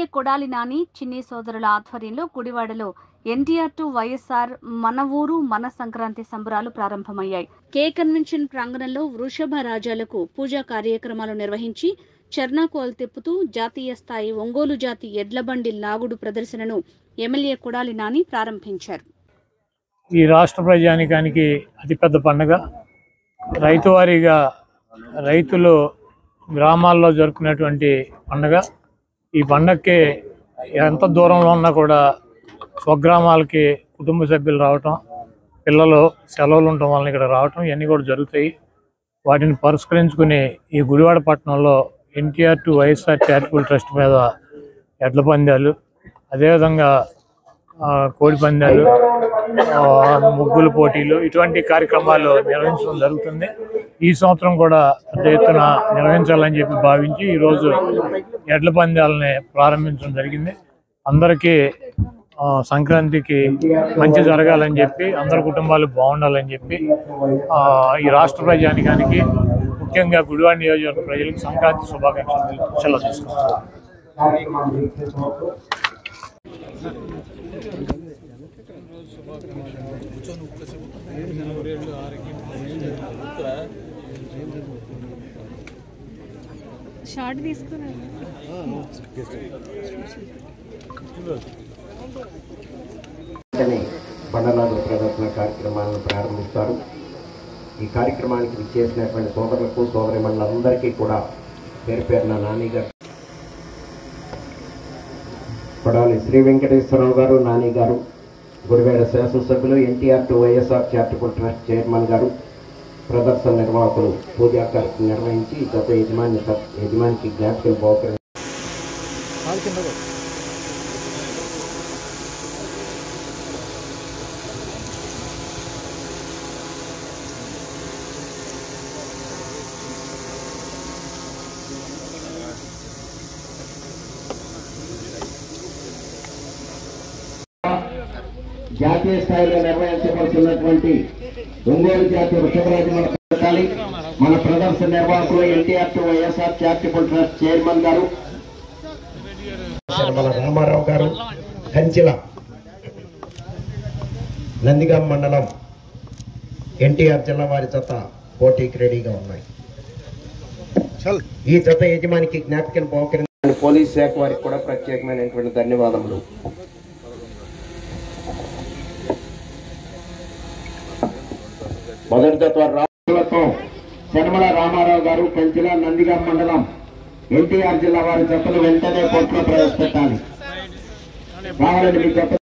కొడాలి నాని చిన్ని సోదరుల ఆధ్వర్యంలో గుడివాడలో ఎన్టీఆర్ టు వైఎస్ఆర్ మన ఊరు మన సంక్రాంతి సంబరాలు ప్రారంభమయ్యాయి కే కన్వెన్షన్ ప్రాంగణంలో వృషభ రాజాలకు పూజా కార్యక్రమాలు నిర్వహించి చర్నాకోల్ తిప్పుతూ జాతీయ స్థాయి ఒంగోలు జాతి ఎడ్లబండి లాగుడు ప్రదర్శనను ఎమ్మెల్యే కొడాలి నాని ప్రారంభించారు ఈ రాష్ట్ర ప్రజానికానికి అతిపెద్ద పండుగ రైతువారీగా రైతులు గ్రామాల్లో జరుపుకునేటువంటి పండుగ ఈ పండగకి ఎంత దూరంలో ఉన్నా కూడా స్వగ్రామాలకి కుటుంబ సభ్యులు రావటం పిల్లలు సెలవులు ఉండటం వలన ఇక్కడ రావటం ఇవన్నీ కూడా జరుగుతాయి వాటిని పురస్కరించుకుని ఈ గుడివాడ పట్టణంలో NTR to YSR charitable trust మీద ఎడ్ల పందాలు అదేవిధంగా ఆ, కోడి పందాలు ఆ, ముగ్గులు పోటీలు ఇటువంటి కార్యక్రమాలు నిర్వహించడం జరుగుతుంది ఈ సంవత్సరం కూడా పెద్ద ఎత్తున నిర్వహించాలని చెప్పి భావించి ఈరోజు ఎడ్ల పందాలని ప్రారంభించడం జరిగింది అందరికీ ఆ, సంక్రాంతికి మంచి జరగాలని చెప్పి అందరి కుటుంబాలు బాగుండాలని చెప్పి ఆ, ఈ రాష్ట్ర ప్రజానికానికి ముఖ్యంగా గుడివాడ నియోజకవర్గ ప్రజలకు సంక్రాంతి శుభాకాంక్షలు తెలుపుతూ సెలవు తీసుకుంటారు షార్ట్ తీసుకున్నాను వెంటనే బండలాదు ప్రదర్శన కార్యక్రమాలను ప్రారంభిస్తారు ఈ కార్యక్రమానికి విచ్చేసినటువంటి సోదరులకు సోదరి మండలందరికీ కూడా పేరు పేరున నాని గారు పడాలి శ్రీ వెంకటేశ్వరరావు గారు నాని గారు గుడివేడ శాసనసభ్యులు NTR to YSR charitable trust chairman గారు ప్రదర్శన నిర్వాహకులు పూజా కార్యక్రమం నిర్వహించి గత యజమాని యజమానికి జ్ఞాపికలు బహుకరి జాతీయ స్థాయిలో నిర్వహించవలసినటువంటి ఒంగోలు జాతీయ వృషభరాజు మన పెట్టాలి మన ప్రదర్శన నిర్వాహకులు NTR to YSR charitable trust chairman గారు శర్మల రామారావు గారు కంచిల నందిగాం మండలం ఎన్టీఆర్ జిల్లా వారి జత పోటీకి రెడీగా ఉన్నాయి ఈ జత యజమానికి జ్ఞాపికను పోకరించిన పోలీస్ శాఖ వారికి కూడా ప్రత్యేకమైనటువంటి ధన్యవాదములు మొదటి తత్వ రాష్ట్రాలతో శర్మల రామారావు గారు కంచిల నందిగాం మండలం ఎన్టీఆర్ జిల్లా వారి జతలు వెంటనే కోర్టులో ప్రవేశపెట్టాలి కావాలని మీ జత